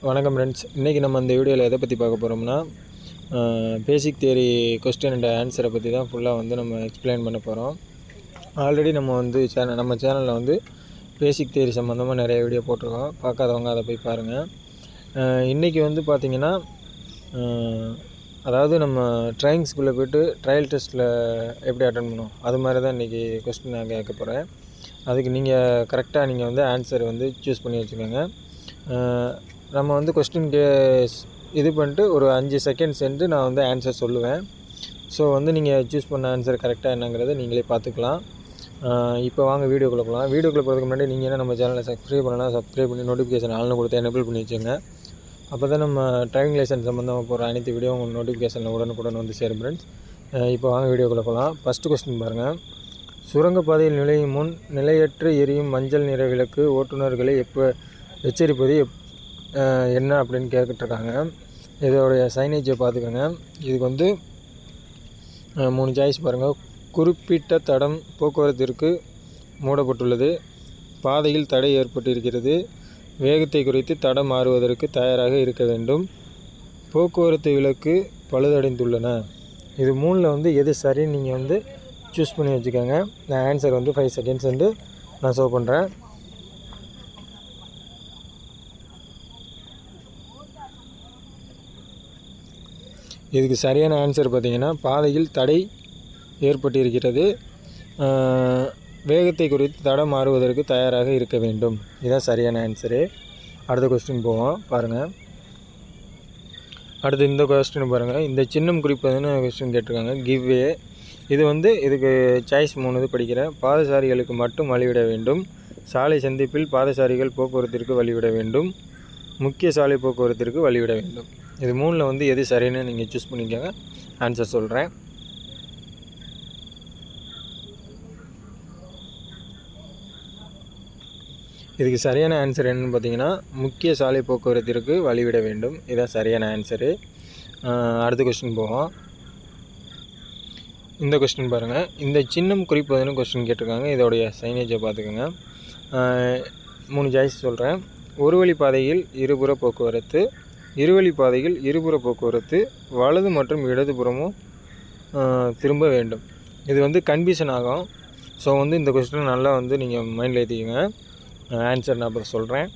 வணக்கம் ஃப்ரெண்ட்ஸ் இன்றைக்கி நம்ம இந்த வீடியோவில் எதை பற்றி பார்க்க போகிறோம்னா பேசிக் தியரி கொஸ்டின் அண்ட் ஆன்சரை பற்றி தான் ஃபுல்லாக வந்து நம்ம எக்ஸ்பிளைன் பண்ண போகிறோம் ஆல்ரெடி நம்ம வந்து சேனல் நம்ம சேனலில் வந்து பேசிக் தியரி சம்மந்தமாக நிறைய வீடியோ போட்டிருக்கோம் பார்க்காதவங்க அதை போய் பாருங்கள் இன்றைக்கி வந்து பார்த்திங்கன்னா அதாவது நம்ம ட்ரைனிங் ஸ்கூலில் போய்ட்டு ட்ரையல் டெஸ்ட்டில் எப்படி அட்டன் பண்ணுவோம் அது மாதிரி தான் இன்றைக்கி கொஸ்டின் நான் கேட்க போகிறேன் அதுக்கு நீங்கள் கரெக்டாக நீங்கள் வந்து ஆன்சர் வந்து சூஸ் பண்ணி வச்சுக்கோங்க அஹ் நம்ம வந்து கொஸ்டின் கே இது பண்ணிட்டு ஒரு அஞ்சு செகண்ட் சென்று நான் வந்து ஆன்சர் சொல்லுவேன் ஸோ வந்து நீங்கள் சூஸ் பண்ண ஆன்சர் கரெக்டாக என்னங்கிறத நீங்களே பார்த்துக்கலாம் அஹ் இப்போ வாங்க வீடியோக்குள்ளே போகலாம் வீடியோக்குள்ளே போகிறதுக்கு முன்னாடி நீங்கள் என்ன நம்ம சேனலை சப்ஸ்கிரைப் பண்ணலாம் சப்ஸ்கிரைப் பண்ணி நோட்டிஃபிகேஷன் ஆள்னு கொடுத்து எனபிள் பண்ணி வச்சுங்க அப்போ தான் நம்ம டிரைவிங் லைசன்ஸ் சம்மந்தமாக போகிற அனைத்து வீடியோ உங்களுக்கு நோட்டிஃபிகேஷனில் உடனுக்குடன் வந்து சேரும் ஃப்ரெண்ட்ஸ் இப்போ வாங்க வீடியோக்குள்ளே போகலாம் ஃபஸ்ட்டு கொஸ்டின் பாருங்கள் சுரங்கப்பாதையில் நுழையும் முன் நிலையற்று எரியும் மஞ்சள் நிற விளக்கு ஓட்டுநர்களை எப்போ எச்சரிப்பது எப் அஹ் என்ன அப்படின்னு கேட்டுருக்காங்க இதோடைய சைனேஜை பார்த்துக்கோங்க இதுக்கு வந்து அஹ் மூணு சாய்ஸ் பாருங்கள் குறிப்பிட்ட தடம் போக்குவரத்திற்கு மூடப்பட்டுள்ளது பாதையில் தடை ஏற்பட்டிருக்கிறது வேகத்தை குறைத்து தடம் மாறுவதற்கு தயாராக இருக்க வேண்டும் போக்குவரத்து விளக்கு பழுதடைந்துள்ளன இது மூணில் வந்து எது சரின்னு நீங்கள் வந்து சூஸ் பண்ணி வச்சுக்கோங்க நான் ஆன்சர் வந்து ஃபைவ் செகண்ட்ஸ் வந்து நான் ஷோ பண்ணுறேன் இதுக்கு சரியான ஆன்சர் பார்த்தீங்கன்னா பாதையில் தடை ஏற்பட்டிருக்கிறது ஆஹ், வேகத்தை குறித்து தடம் மாறுவதற்கு தயாராக இருக்க வேண்டும் இதுதான் சரியான ஆன்சரு அடுத்த கொஸ்டின் போவோம் பாருங்கள் அடுத்து இந்த கொஸ்டின் பாருங்கள் இந்த சின்னம் குறிப்பதுன்னு கொஸ்டின் கேட்டிருக்காங்க கிவ்வே இது வந்து இதுக்கு சாய்ஸ் மூணு இது படிக்கிறேன் பாதசாரிகளுக்கு மட்டும் வழிவிட வேண்டும் சாலை சந்திப்பில் பாதசாரிகள் போக்குவரத்திற்கு வழிவிட வேண்டும் முக்கிய சாலை போக்குவரத்திற்கு வழிவிட வேண்டும் இது மூணில் வந்து எது சரின்னு நீங்கள் சூஸ் பண்ணிக்கோங்க ஆன்சர் சொல்கிறேன் இதுக்கு சரியான ஆன்சர் என்னன்னு பார்த்தீங்கன்னா முக்கிய சாலை போக்குவரத்திற்கு வழிவிட வேண்டும் இதான் சரியான ஆன்சரு அடுத்த கொஸ்டின் போவோம் இந்த கொஸ்டின் பாருங்கள் இந்த சின்னம் குறிப்பதுன்னு கொஸ்டின் கேட்டிருக்காங்க இதோடைய சைனேஜை பார்த்துக்கோங்க ஆஹ் மூணு சாய்ஸ் சொல்கிறேன் ஒரு வழி பாதையில் இருபுற போக்குவரத்து இருவழி பாதையில் இருபுற போக்குவரத்து வலது மற்றும் இடதுபுறமும் ஆஹ் திரும்ப வேண்டும் இது வந்து கன்ஃபியூஷன் ஆகும் ஸோ வந்து இந்த கொஸ்டின் நல்லா வந்து நீங்கள் மைண்டில் ஏற்றிக்கோங்க ஆன்சர் நான் அப்புறம் சொல்கிறேன்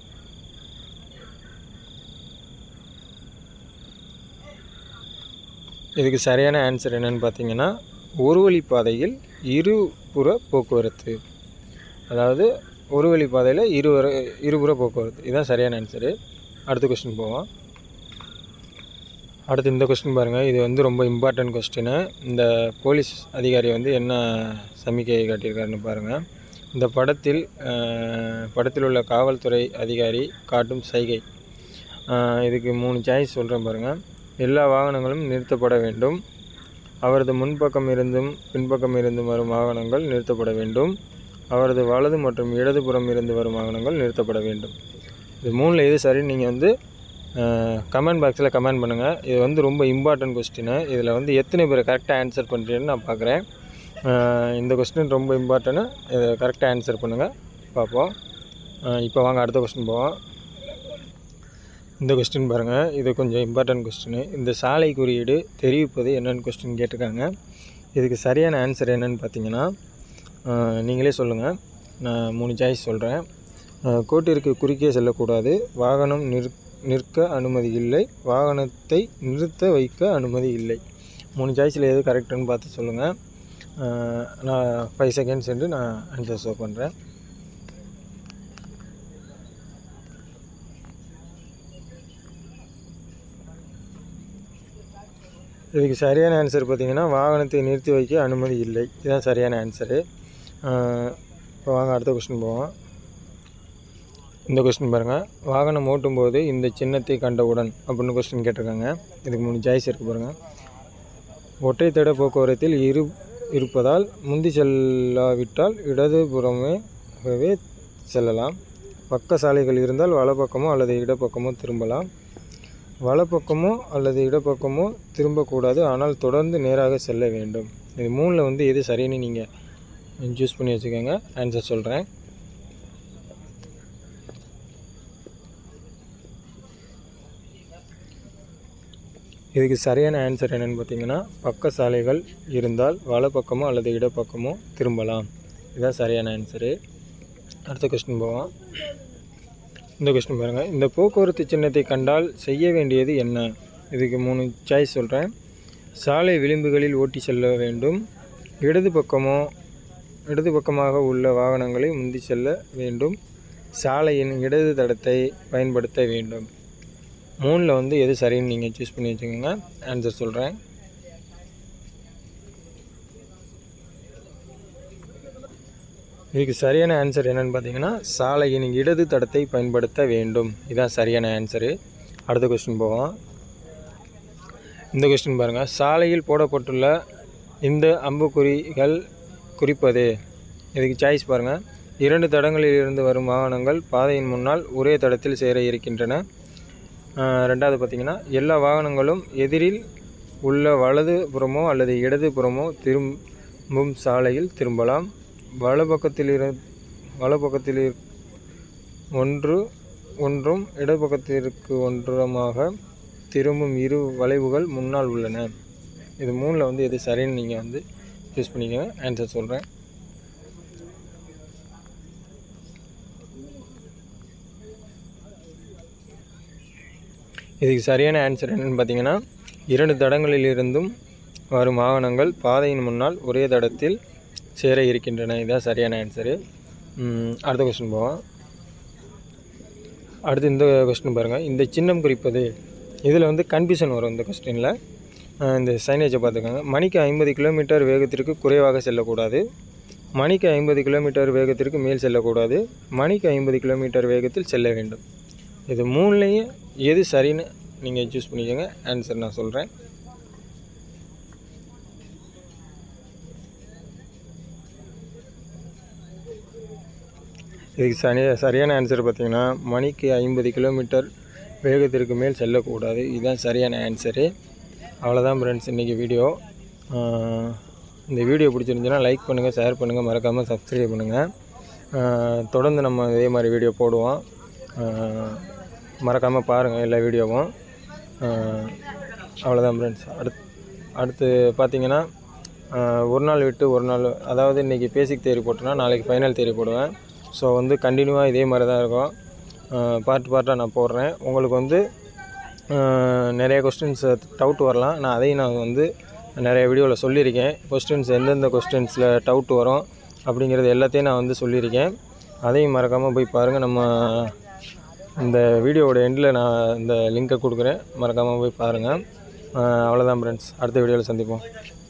இதுக்கு சரியான ஆன்சர் என்னன்னு பார்த்தீங்கன்னா ஒரு வழி பாதையில் இருபுற போக்குவரத்து அதாவது ஒரு வழி பாதையில் இருவர இருபுற போக்குவரத்து இதுதான் சரியான ஆன்சரு அடுத்த கொஸ்டின் போவோம் அடுத்து இந்த கொஸ்டின் பாருங்கள் இது வந்து ரொம்ப இம்பார்ட்டன்ட் கொஸ்டின் இந்த போலீஸ் அதிகாரி வந்து என்ன சமிக்கையை காட்டியிருக்காருன்னு பாருங்கள் இந்த படத்தில் அஹ், படத்தில் உள்ள காவல்துறை அதிகாரி காட்டும் சைகை அஹ், இதுக்கு மூணு சாய்ஸ் சொல்கிறேன் பாருங்கள் எல்லா வாகனங்களும் நிறுத்தப்பட வேண்டும் அவரது முன்பக்கம் இருந்தும் பின்பக்கம் இருந்தும் வரும் வாகனங்கள் நிறுத்தப்பட வேண்டும் அவரது வலது மற்றும் இடதுபுறம் இருந்து வரும் வாகனங்கள் நிறுத்தப்பட வேண்டும் இது மூணில் எது சரின்னு நீங்கள் வந்து கமெண்ட் பாக்ஸில் கமெண்ட் பண்ணுங்கள் இது வந்து ரொம்ப இம்பார்ட்டன்ட் கொஸ்டின் இதில் வந்து எத்தனை பேர் கரெக்டாக ஆன்சர் பண்ணுறீங்கன்னு நான் பார்க்குறேன் அஹ் இந்த கொஸ்டின் ரொம்ப இம்பார்ட்டன்ட் இதை கரெக்டாக ஆன்சர் பண்ணுங்கள் பார்ப்போம் அஹ் இப்போ வாங்க அடுத்த கொஸ்டின் போவோம் இந்த கொஸ்டின் பாருங்கள் இது கொஞ்சம் இம்பார்ட்டன்ட் கொஸ்டின் இந்த சாலை குறியீடு தெரிவிப்பது என்னென்னு கொஸ்டின் கேட்டிருக்காங்க இதுக்கு சரியான ஆன்சர் என்னன்னு பார்த்தீங்கன்னா அஹ் நீங்களே சொல்லுங்கள் நான் மூணு சாய்ஸ் சொல்கிறேன் கோட்டிற்கு குறுக்கே செல்லக்கூடாது வாகனம் நிற் நிற்க அனுமதி இல்லை வாகனத்தை நிறுத்த வைக்க அனுமதி இல்லை மூணு சாய்ஸில் எது கரெக்டுன்னு பார்த்து சொல்லுங்கள் நான் ஃபைவ் செகண்ட்ஸ் என்று நான் ஆன்சர் ஷோ பண்ணுறேன் இதுக்கு சரியான ஆன்சர் பார்த்தீங்கன்னா வாகனத்தை நிறுத்தி வைக்க அனுமதி இல்லை இதுதான் சரியான ஆன்சரு இப்போ வாங்க அடுத்த கொஸ்டின் போவோம் இந்த கொஸ்டின் பாருங்கள் வாகனம் ஓட்டும்போது இந்த சின்னத்தை கண்டவுடன் அப்படின்னு கொஸ்டின் கேட்டிருக்காங்க இதுக்கு மூணு சாய்ஸ் இருக்குது பாருங்கள் ஒற்றை தட போக்குவரத்தில் இரு இருப்பதால் முந்தி செல்லாவிட்டால் இடதுபுறமே செல்லலாம் பக்க சாலைகள் இருந்தால் வலப்பக்கமோ அல்லது இடப்பக்கமோ திரும்பலாம் வலப்பக்கமோ அல்லது இடப்பக்கமோ திரும்பக்கூடாது ஆனால் தொடர்ந்து நேராக செல்ல வேண்டும் இது மூணில் வந்து எது சரின்னு நீங்கள் சூஸ் பண்ணி வச்சுக்கோங்க ஆன்சர் சொல்கிறேன் இதுக்கு சரியான ஆன்சர் என்னென்னு பார்த்தீங்கன்னா பக்க சாலைகள் இருந்தால் வலப்பக்கமோ அல்லது இடப்பக்கமோ திரும்பலாம் இதுதான் சரியான ஆன்சரு அடுத்த கொஸ்டின் போவோம் இந்த கொஸ்டின் பாருங்கள் இந்த போக்குவரத்து சின்னத்தை கண்டால் செய்ய வேண்டியது என்ன இதுக்கு மூணு சாய்ஸ் சொல்கிறேன் சாலை விளிம்புகளில் ஓட்டி செல்ல வேண்டும் இடது பக்கமோ இடது பக்கமாக உள்ள வாகனங்களை முந்தி செல்ல வேண்டும் சாலையின் இடது தடத்தை பயன்படுத்த வேண்டும் மூணில் வந்து எது சரின்னு நீங்கள் சூஸ் பண்ணி வச்சுக்கோங்க ஆன்சர் சொல்கிறேன் இதுக்கு சரியான ஆன்சர் என்னென்னு பார்த்தீங்கன்னா சாலையின் இடது தடத்தை பயன்படுத்த வேண்டும் இதுதான் சரியான ஆன்சரு அடுத்த கொஸ்டின் போவோம் இந்த கொஸ்டின் பாருங்கள் சாலையில் போடப்பட்டுள்ள இந்த அம்புக்குறிகள் குறிப்பது இதுக்கு சாய்ஸ் பாருங்கள் இரண்டு தடங்களில் இருந்து வரும் வாகனங்கள் பாதையின் முன்னால் ஒரே தடத்தில் சேர இருக்கின்றன ஆஹ் ரெண்டாவது பார்த்தீங்கன்னா எல்லா வாகனங்களும் எதிரில் உள்ள வலது புறமோ அல்லது இடது புறமோ திரும்பும் சாலையில் திரும்பலாம் வலப்பக்கத்தில் இரு வலப்பக்கத்தில் இரு- ஒன்று ஒன்றும் இடப்பக்கத்திற்கு ஒன்றுமாக திரும்பும் இரு வளைவுகள் முன்னால் உள்ளன இது மூணில் வந்து எது சரின்னு நீங்கள் வந்து சூஸ் பண்ணிக்கோங்க ஆன்சர் சொல்கிறேன் இதுக்கு சரியான ஆன்சர் என்னென்னு பார்த்தீங்கன்னா இரண்டு தடங்களில் இருந்தும் வரும் வாகனங்கள் பாதையின் முன்னால் ஒரே தடத்தில் சேர இருக்கின்றன இதுதான் சரியான ஆன்சரு ம், அடுத்த கொஸ்டின் போவோம் அடுத்து இந்த கொஸ்டின் பாருங்கள் இந்த சின்னம் குறிப்பது இதில் வந்து கன்ஃபியூஷன் வரும் இந்த கொஸ்டினில் இந்த சைனேஜை பார்த்துக்கோங்க மணிக்கு ஐம்பது கிலோமீட்டர் வேகத்திற்கு குறைவாக செல்லக்கூடாது மணிக்கு ஐம்பது கிலோமீட்டர் வேகத்திற்கு மேல் செல்லக்கூடாது மணிக்கு ஐம்பது கிலோமீட்டர் வேகத்தில் செல்ல வேண்டும் இது மூணுலேயும் எது சரின்னு நீங்கள் சூஸ் பண்ணிக்கோங்க ஆன்சர் நான் சொல்கிறேன் இதுக்கு சரி சரியான ஆன்சர் பார்த்தீங்கன்னா மணிக்கு ஐம்பது கிலோமீட்டர் வேகத்திற்கு மேல் செல்லக்கூடாது இதுதான் சரியான ஆன்சரு அவ்வளோதான் ஃப்ரெண்ட்ஸ் இன்றைக்கி வீடியோ ஆஹ் இந்த வீடியோ பிடிச்சிருந்துச்சுன்னா லைக் பண்ணுங்கள் ஷேர் பண்ணுங்கள் மறக்காமல் சப்ஸ்கிரைப் பண்ணுங்கள் ஆஹ் தொடர்ந்து நம்ம இதே மாதிரி வீடியோ போடுவோம் மறக்காமல் பாருங்கள் எல்லா வீடியோவும் ஆஹ் அவ்வளோதான் ஃப்ரெண்ட்ஸ் அடுத் அடுத்து பார்த்தீங்கன்னா ஆஹ் ஒரு நாள் விட்டு ஒரு நாள் அதாவது இன்றைக்கி பேசிக் தேரி போட்டோன்னா நாளைக்கு ஃபைனல் தேரி போடுவேன் ஸோ வந்து கண்டினியூவாக இதே மாதிரி தான் இருக்கும் பார்ட் பார்ட்டாக நான் போடுறேன் உங்களுக்கு வந்து ஆஹ் நிறைய கொஸ்டின்ஸ் டவுட் வரலாம் நான் அதையும் நான் வந்து நிறைய வீடியோவில் சொல்லியிருக்கேன் கொஸ்டின்ஸ் எந்தெந்த கொஸ்டின்ஸில் டவுட் வரும் அப்படிங்கிறது எல்லாத்தையும் நான் வந்து சொல்லியிருக்கேன் அதையும் மறக்காமல் போய் பாருங்கள் நம்ம இந்த வீடியோவோட எண்டில் நான் இந்த லிங்கை கொடுக்குறேன் மறக்காமல் போய் பாருங்கள் அவ்வளோதான் ஃப்ரெண்ட்ஸ் அடுத்த வீடியோவில் சந்திப்போம்